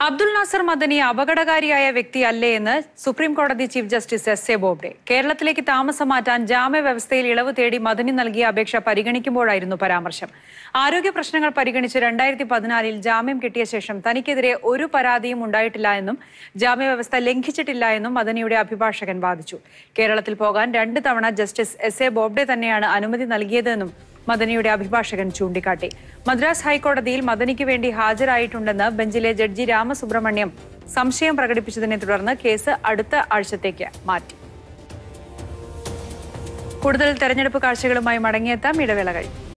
അബ്ദുൾ നാസർ മദനി അപകടകാരിയായ വ്യക്തിയല്ലേ എന്ന് സുപ്രീം കോടതി chief justice S A Bobde കേരളത്തിലേക്ക് താമസം മാറ്റാൻ ജാമ്യ വ്യവസ്ഥയിൽ ഇളവ് തേടി മദനി നൽകിയ അപേക്ഷ പരിഗണിക്കുമ്പോഴായിരുന്നു പരാമർശം ആരോഗ്യ പ്രശ്നങ്ങൾ പരിഗണിച്ച് രണ്ടായിരത്തി പതിനാലിൽ ജാമ്യം കിട്ടിയ ശേഷം തനിക്കെതിരെ ഒരു പരാതിയും ഉണ്ടായിട്ടില്ല എന്നും ജാമ്യ വ്യവസ്ഥ ലംഘിച്ചിട്ടില്ല എന്നും മദനിയുടെ അഭിഭാഷകൻ വാദിച്ചു കേരളത്തിൽ പോകാൻ രണ്ട് തവണ ജസ്റ്റിസ് എസ് എ ബോബ്ഡെ തന്നെയാണ് അനുമതി നൽകിയതെന്നും മദനിയുടെ അഭിഭാഷകൻ ചൂണ്ടിക്കാട്ടി മദ്രാസ് ഹൈക്കോടതിയിൽ മദനിക്ക് വേണ്ടി ഹാജരായിട്ടുണ്ടെന്ന് ബെഞ്ചിലെ ജഡ്ജി രാമസുബ്രഹ്മണ്യം സംശയം പ്രകടിപ്പിച്ചതിനെ തുടർന്ന് കേസ് അടുത്ത ആഴ്ചത്തേക്ക് മാറ്റി കൂടുതൽ തെരഞ്ഞെടുപ്പ് കാഴ്ചകളുമായി മടങ്ങിയെത്താം ഇടവേള കഴിഞ്ഞു